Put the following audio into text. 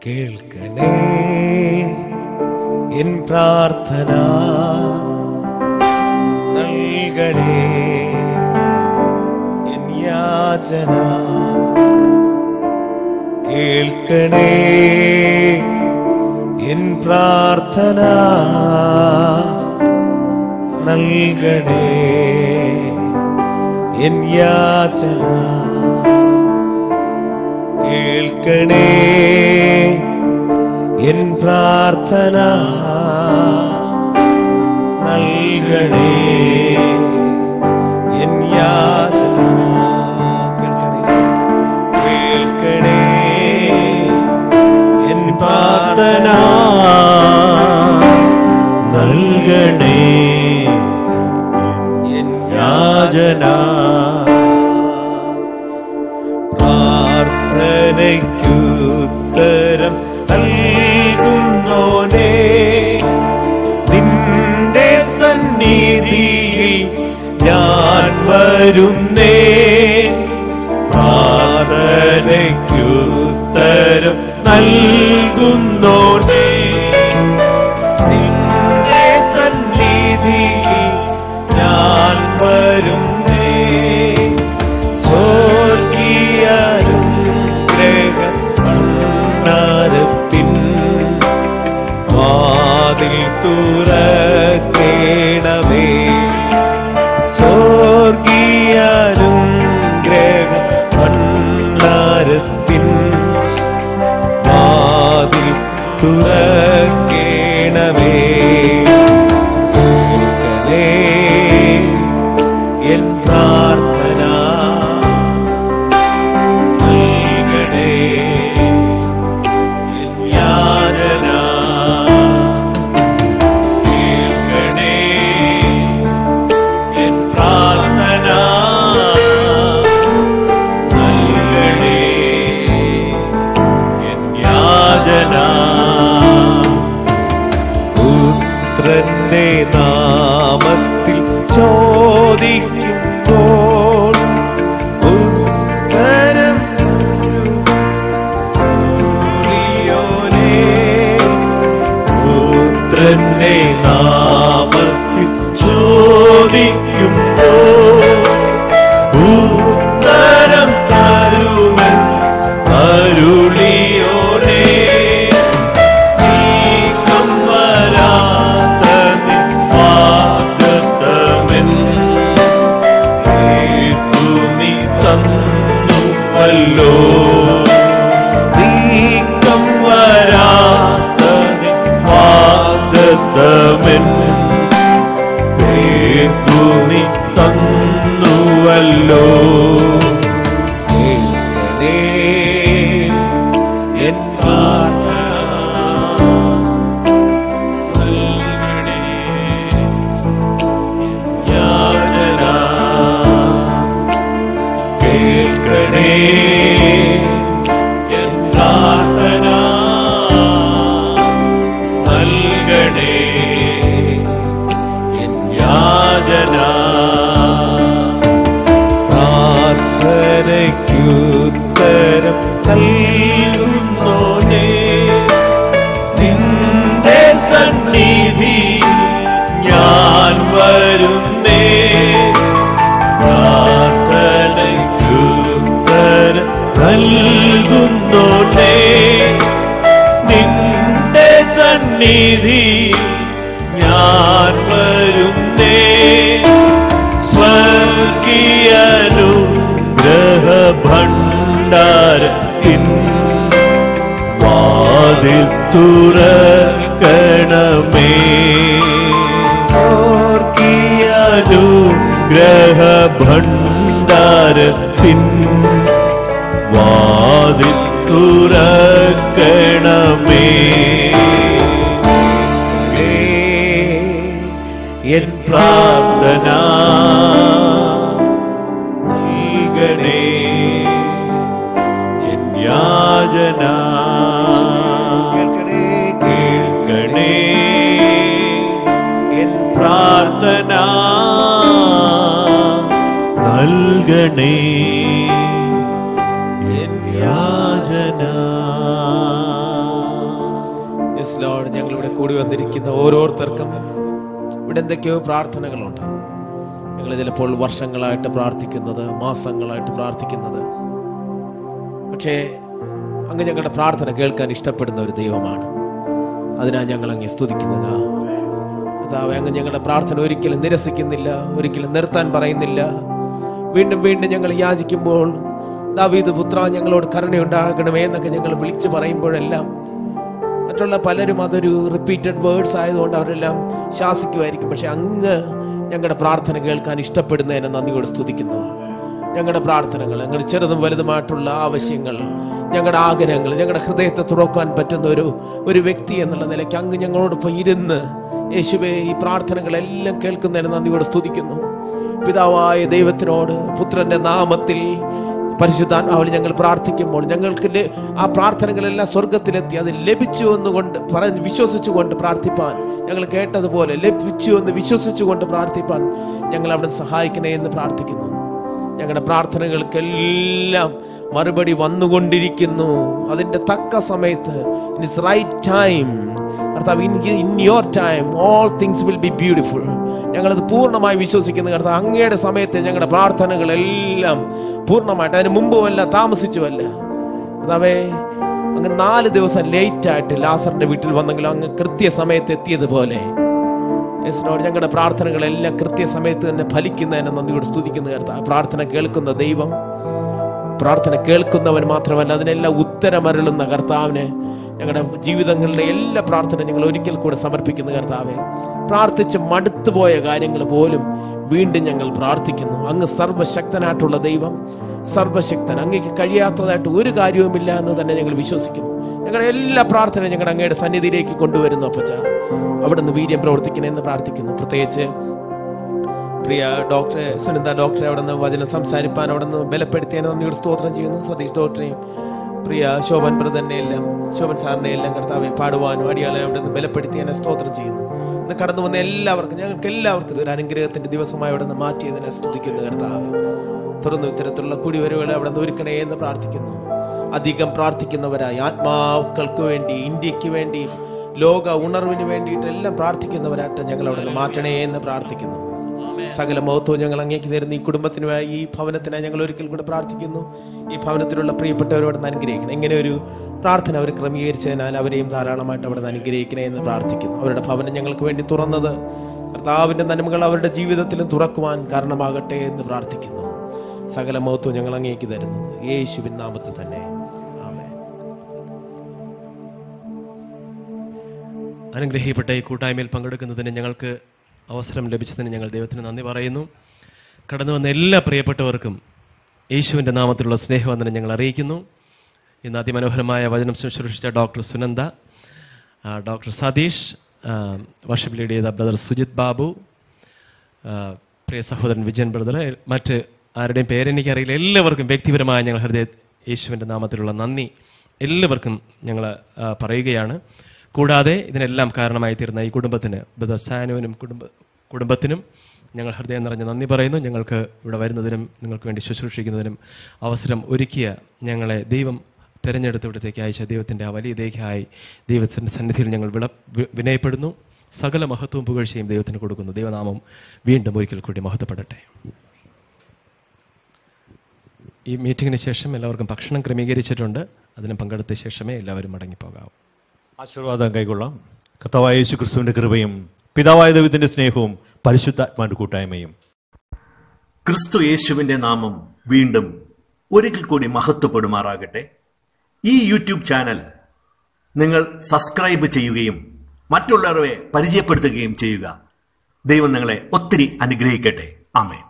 കേൾക്കണേ എൻ പ്രാർത്ഥന നൽകണേ എൻ യാചന കേൾക്കണേ എൻ പ്രാർത്ഥന നൽകണേ എൻ യാചന കേൾക്കണേ എൻ പ്രാർത്ഥന നൽകണേ എൻ യാചന കേൾക്കണേ കേൾക്കണേ എൻ പ്രാർത്ഥന നൽകണേ എൻ യാചന പ്രാർത്ഥനയ്ക്കുത്തരം നൽകുന്നോനേ നിന്റെ സന്നിധിയിൽ ഞാൻ വരുന്നേ പ്രാർത്ഥനയ്ക്കുത്തരം നൽകുന്നോനേ നിന്റെ സന്നിധിയിൽ ഞാൻ വരുന്നേ സ്വർഗീയനുഗ്രഹത്തിൻ വാതിൽ തുറക്കേണമേ സ്വർഗീയനുഗ്രഹത്തിൻ വാതിൽ തുറക്കേണമേ കേൾക്കണേ എൻ പ്രാർത്ഥന നൽകണേ എൻ യാചന കേൾക്കണേ എൻ പ്രാർത്ഥന നൽകണേ എൻ യാചന പുത്രന്റെ നാമത്തിൽ ചോദിക്കുമ്പോൾ ഉത്തരം ഉറിയോനേ. പുത്രന്റെ നാമത്തിൽ ചോദിക്കുമ്പോൾ ഉത്തരം തരുമൻ അരുളിയോനേ നീക്കം വരാത്ത നിൻ വാഗ്ദത്തമെൻ കേൾക്കുനി തന്നുവല്ലോ. നീക്കം വരാത്ത നിൻ വാഗ്ദത്തമെൻ കേൾക്കുനി തന്നുവല്ലോ കേൾക്കണേ എൻ പ്രാർത്ഥന നൽകണേ യാചന കേൾക്കണേ എൻ പ്രാർത്ഥന നൽകണേ എൻ യാചന പ്രാർത്ഥനയ്ക്കുത്തരം നൽകുന്നോനേ നിന്റെ സന്നിധി ഞാൻ വരുന്നേ പ്രാർത്ഥനയ്ക്കുത്തരം നൽകുന്നോനേ നിന്റെ സന്നിധി ഞാൻ വരുന്നേ സ്വർഗീയനുഗ്രഹഭണ്ഡാരത്തിൻ വാതിൽ തുറക്കണമേ സ്വർഗീയനുഗ്രഹഭണ്ഡാരത്തിൻ വാതിൽ തുറക്കണമേ എൻ പ്രാർത്ഥന നൽകണേ എൻ യാചന കേൾക്കണേ കേൾക്കണേ എൻ പ്രാർത്ഥന നൽകണേ എൻ യാചന യെസ് ലോഡ് ഞങ്ങൾ ഇവിടെ കൂടി വന്നിരിക്കുന്ന ഓരോരുത്തർക്കും ഇവിടെ എന്തൊക്കെയോ പ്രാർത്ഥനകളുണ്ട് ഞങ്ങൾ ചിലപ്പോൾ വർഷങ്ങളായിട്ട് പ്രാർത്ഥിക്കുന്നത് മാസങ്ങളായിട്ട് പ്രാർത്ഥിക്കുന്നത് പക്ഷേ അങ്ങ് ഞങ്ങളുടെ പ്രാർത്ഥന കേൾക്കാൻ ഇഷ്ടപ്പെടുന്ന ഒരു ദൈവമാണ് അതിനാ ഞങ്ങൾ അങ്ങ് സ്തുതിക്കുന്നത് കർത്താവേ അങ്ങ് ഞങ്ങളുടെ പ്രാർത്ഥന ഒരിക്കലും നിരസിക്കുന്നില്ല ഒരിക്കലും നിർത്താൻ പറയുന്നില്ല വീണ്ടും വീണ്ടും ഞങ്ങൾ യാചിക്കുമ്പോൾ ദാവീദ് പുത്ര ഞങ്ങളോട് കരുണയുണ്ടാകണമേ എന്നൊക്കെ ഞങ്ങൾ വിളിച്ചു പറയുമ്പോഴെല്ലാം മറ്റുള്ള പലരും അതൊരു റിപ്പീറ്റഡ് വേർഡ്സ് ആയതുകൊണ്ട് അവരെല്ലാം ശാസിക്കുമായിരിക്കും പക്ഷെ അങ്ങ് ഞങ്ങളുടെ പ്രാർത്ഥന കേൾക്കാൻ ഇഷ്ടപ്പെടുന്നതിനെ നന്ദിയോട് സ്തുതിക്കുന്നു ഞങ്ങളുടെ പ്രാർത്ഥനകൾ ഞങ്ങളുടെ ചെറുതും വലുതുമായിട്ടുള്ള ആവശ്യങ്ങൾ ഞങ്ങളുടെ ആഗ്രഹങ്ങൾ ഞങ്ങളുടെ ഹൃദയത്തെ തുറക്കാൻ പറ്റുന്ന ഒരു ഒരു വ്യക്തി എന്നുള്ള നിലയ്ക്ക് അങ്ങ് ഞങ്ങളോടൊപ്പം ഇരുന്ന് യേശുവെ ഈ പ്രാർത്ഥനകളെല്ലാം കേൾക്കുന്നതിന് നന്ദിയോട് സ്തുതിക്കുന്നു പിതാവായ ദൈവത്തിനോട് പുത്രന്റെ നാമത്തിൽ പരിശുദ്ധാത്മാവിൽ ഞങ്ങൾ പ്രാർത്ഥിക്കുമ്പോൾ ഞങ്ങൾക്ക് ല- ആ പ്രാർത്ഥനകളെല്ലാം സ്വർഗത്തിലെത്തി അത് ലഭിച്ചു എന്നുകൊണ്ട് പറഞ്ഞ് വിശ്വസിച്ചുകൊണ്ട് പ്രാർത്ഥിപ്പാൻ ഞങ്ങൾ കേട്ടതുപോലെ ലഭിച്ചു എന്ന് വിശ്വസിച്ചുകൊണ്ട് പ്രാർത്ഥിപ്പാൻ ഞങ്ങൾ അവിടെ സഹായിക്കണേ എന്ന് പ്രാർത്ഥിക്കുന്നു ഞങ്ങളുടെ പ്രാർത്ഥനകൾക്കെല്ലാം മറുപടി വന്നുകൊണ്ടിരിക്കുന്നു അതിൻ്റെ തക്ക സമയത്ത് ഇറ്റ്സ് റൈറ്റ് ടൈം കർത്താവ് in in your time all things will be beautiful ഞങ്ങളത് പൂർണ്ണമായി വിശ്വസിക്കുന്നു കർത്താവ് അങ്ങയുടെ സമയത്ത് ഞങ്ങളുടെ പ്രാർത്ഥനകളെല്ലാം പൂർണ്ണമായിട്ട് അതിന് മുമ്പുമല്ല താമസിച്ചുമല്ല കർത്താവേ അങ്ങ് നാല് ദിവസം ലേറ്റ് ആയിട്ട് ലാസറിന്റെ വീട്ടിൽ വന്നെങ്കിലും അങ്ങ് കൃത്യസമയത്ത് എത്തിയതുപോലെ യേശുനോട് ഞങ്ങളുടെ പ്രാർത്ഥനകളെല്ലാം കൃത്യസമയത്ത് തന്നെ ഫലിക്കുന്നതിനെ നന്ദിയോട് സ്തുതിക്കുന്ന കർത്താവ് പ്രാർത്ഥന കേൾക്കുന്ന ദൈവം പ്രാർത്ഥന കേൾക്കുന്നവൻ മാത്രമല്ല അതിനെല്ലാം ഉത്തരമരുളുന്ന കർത്താവിന് ഞങ്ങളുടെ ജീവിതങ്ങളിലെ എല്ലാ പ്രാർത്ഥന ഞങ്ങൾ ഒരിക്കൽ കൂടെ സമർപ്പിക്കുന്ന കർത്താവെ പ്രാർത്ഥിച്ച് മടുത്തുപോയ കാര്യങ്ങൾ പോലും വീണ്ടും ഞങ്ങൾ പ്രാർത്ഥിക്കുന്നു അങ്ങ് സർവശക്തനായിട്ടുള്ള ദൈവം സർവശക്തൻ അങ്ങേക്ക് കഴിയാത്തതായിട്ട് ഒരു കാര്യവുമില്ല എന്ന് തന്നെ ഞങ്ങൾ വിശ്വസിക്കുന്നു ഞങ്ങളുടെ എല്ലാ പ്രാർത്ഥനയും ഞങ്ങളുടെ അങ്ങയുടെ സന്നിധിയിലേക്ക് കൊണ്ടുവരുന്നു അപ്പച്ച അവിടുന്ന് വീര്യം പ്രവർത്തിക്കണേ എന്ന് പ്രാർത്ഥിക്കുന്നു പ്രത്യേകിച്ച് പ്രിയ ഡോക്ടറെ സുനന്ദ ഡോക്ടറെ അവിടെ നിന്ന് വചനം സംസാരിപ്പാൻ അവിടെ നിന്ന് ബലപ്പെടുത്തിയതിന് നന്ദിയോട് സ്തോത്രം ചെയ്യുന്നു സതീഷ് ഡോക്ടറെയും പ്രിയ ശോഭൻ ബ്രദറിനെ എല്ലാം ശോഭൻ സാറിനെ എല്ലാം കർത്താവെ പാടുവാനും അടിയാളെ അവിടെ നിന്ന് ബലപ്പെടുത്തിയതിനെ സ്തോത്രം ചെയ്യുന്നു ഇന്ന് കടന്നു വന്ന എല്ലാവർക്കും ഞങ്ങൾക്ക് എല്ലാവർക്കും ഇത് ഒരു അനുഗ്രഹത്തിന്റെ ദിവസമായി അവിടെ നിന്ന് മാറ്റിയതിനെ സ്തുതിക്കുന്നു കർത്താവ് തുറന്നു ഇത്തരത്തിലുള്ള കുടിവരവുകളെ അവിടെ നിന്ന് ഒരുക്കണേ എന്ന് പ്രാർത്ഥിക്കുന്നു അധികം പ്രാർത്ഥിക്കുന്നവരായി ആത്മാക്കൾക്ക് വേണ്ടി ഇന്ത്യക്ക് വേണ്ടി ലോക ഉണർവിന് വേണ്ടിയിട്ട് എല്ലാം പ്രാർത്ഥിക്കുന്നവരായിട്ട് ഞങ്ങൾ അവിടെ നിന്ന് മാറ്റണേ എന്ന് പ്രാർത്ഥിക്കുന്നു സകല മഹത്വവും ഞങ്ങൾ അങ്ങേക്ക് തരുന്ന ഈ കുടുംബത്തിനുമായി ഈ ഭവനത്തിനായി ഞങ്ങൾ ഒരിക്കൽ കൂടെ പ്രാർത്ഥിക്കുന്നു ഈ ഭവനത്തിലുള്ള പ്രിയപ്പെട്ടവരോട് നിന്ന് അനുഗ്രഹിക്കണം ഇങ്ങനെ ഒരു പ്രാർത്ഥന അവർ ക്രമീകരിച്ചതിനാൽ അവരെയും ധാരാളമായിട്ട് അവിടെ നിന്ന് അനുഗ്രഹിക്കണേ എന്ന് പ്രാർത്ഥിക്കുന്നു അവരുടെ ഭവനം ഞങ്ങൾക്ക് വേണ്ടി തുറന്നത് കർത്താവിന്റെ നന്മകൾ അവരുടെ ജീവിതത്തിലും തുറക്കുവാൻ കാരണമാകട്ടെ എന്ന് പ്രാർത്ഥിക്കുന്നു സകല മഹത്വം ഞങ്ങൾ അങ്ങേക്ക് തരുന്നു യേശുവിൻ നാമത്തിൽ തന്നെ ആമേൻ അനുഗ്രഹിക്കപ്പെട്ട ഈ കൂട്ടായ്മയിൽ പങ്കെടുക്കുന്നതിന് ഞങ്ങൾക്ക് അവസരം ലഭിച്ചതിന് ഞങ്ങൾ ദൈവത്തിന് നന്ദി പറയുന്നു കടന്നു വന്ന എല്ലാ പ്രിയപ്പെട്ടവർക്കും യേശുവിൻ്റെ നാമത്തിലുള്ള സ്നേഹവന്ദനം ഞങ്ങൾ അറിയിക്കുന്നു ഇന്ന് അതിമനോഹരമായ വചനം ശുശ്രൂഷിച്ച ഡോക്ടർ സുനന്ദ ആ, ഡോക്ടർ സതീഷ് വർഷിപ്പ് ലീഡ് ചെയ്ത ബ്രദർ സുജിത് ബാബു ആ, പ്രിയ സഹോദരൻ വിജയൻ ബ്രദർ മറ്റ് ആരുടെയും പേരെനിക്കറിയില്ല എല്ലാവർക്കും വ്യക്തിപരമായ ഞങ്ങൾ ഹൃദയ യേശുവിൻ്റെ നാമത്തിലുള്ള നന്ദി എല്ലാവർക്കും ഞങ്ങൾ ആ, പറയുകയാണ് കൂടാതെ ഇതിനെല്ലാം കാരണമായി തീർന്ന ഈ കുടുംബത്തിന് ബ്രദർ സാനുവിനും കുടുംബ കുടുംബത്തിനും ഞങ്ങൾ ഹൃദയം നിറഞ്ഞ നന്ദി പറയുന്നു ഞങ്ങൾക്ക് ഇവിടെ വരുന്നതിനും നിങ്ങൾക്ക് വേണ്ടി ശുശ്രൂഷിക്കുന്നതിനും അവസരം ഒരുക്കിയ ഞങ്ങളെ ദൈവം തിരഞ്ഞെടുത്ത് ഇവിടത്തേക്ക് അയച്ച ദൈവത്തിൻ്റെ ആ വലിയ ദേഹായി ദൈവത്തിൻ്റെ സന്നിധിയിൽ ഞങ്ങൾ വിള വി- വിനയപ്പെടുന്നു സകല മഹത്വവും പുകഴ്ചയും ദൈവത്തിന് കൊടുക്കുന്നു ദൈവനാമം വീണ്ടും ഒരിക്കൽ കൂടി മഹത്വപ്പെടട്ടെ ഈ മീറ്റിങ്ങിന് ശേഷം എല്ലാവർക്കും ഭക്ഷണം ക്രമീകരിച്ചിട്ടുണ്ട് അതിന് പങ്കെടുത്ത ശേഷമേ എല്ലാവരും മടങ്ങിപ്പോകാവൂ ആശീർവാദം കൈകൊള്ളാം കർത്താവായ യേശു ക്രിസ്തുവിന്റെ കൃപയും പിതാവായ ദൈവത്തിന്റെ സ്നേഹവും പരിശുദ്ധാത്മാന്റെ കൂട്ടായ്മയും ക്രിസ്തു യേശുവിന്റെ നാമം വീണ്ടും ഒരിക്കൽ കൂടി മഹത്വപ്പെടുമാറാകട്ടെ ഈ യൂട്യൂബ് ചാനൽ നിങ്ങൾ സബ്സ്ക്രൈബ് ചെയ്യുകയും മറ്റുള്ളവരെ പരിചയപ്പെടുത്തുകയും ചെയ്യുക ദൈവം നിങ്ങളെ ഒത്തിരി അനുഗ്രഹിക്കട്ടെ ആമേൻ